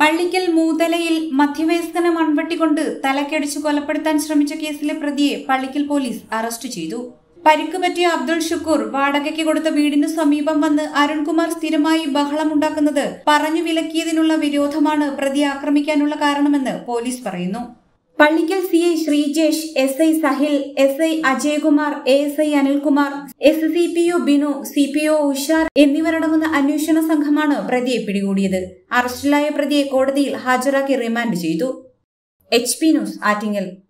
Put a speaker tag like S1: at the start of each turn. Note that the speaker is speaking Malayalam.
S1: പള്ളിക്കൽ മൂതലയിൽ മധ്യവയസ്കനെ മൺവെട്ടിക്കൊണ്ട് തലക്കടിച്ചു കൊലപ്പെടുത്താൻ ശ്രമിച്ച കേസിലെ പ്രതിയെ പള്ളിക്കൽ പോലീസ് അറസ്റ്റ് ചെയ്തു പരിക്ക് പറ്റിയ അബ്ദുൾ ഷുക്കൂർ വാടകയ്ക്ക് കൊടുത്ത വീടിനു സമീപം വന്ന് അരുൺകുമാർ സ്ഥിരമായി ബഹളമുണ്ടാക്കുന്നത് പറഞ്ഞു വിലക്കിയതിനുള്ള വിരോധമാണ് പ്രതിയെ ആക്രമിക്കാനുള്ള കാരണമെന്ന് പോലീസ് പറയുന്നു Pallikkal C I Sreejesh S I Sahil S I Ajayakumar A S I Anilkumar S C P O Binu C P O Ushar എന്നിവരടങ്ങുന്ന അന്വേഷണ സംഘമാണ് പ്രതിയെ പിടികൂടിയത് അറസ്റ്റിലായ പ്രതിയെ കോടതിയിൽ ഹാജരാക്കി റിമാൻഡ് ചെയ്തു എച്ച് പി ന്യൂസ് ആറ്റിങ്ങൽ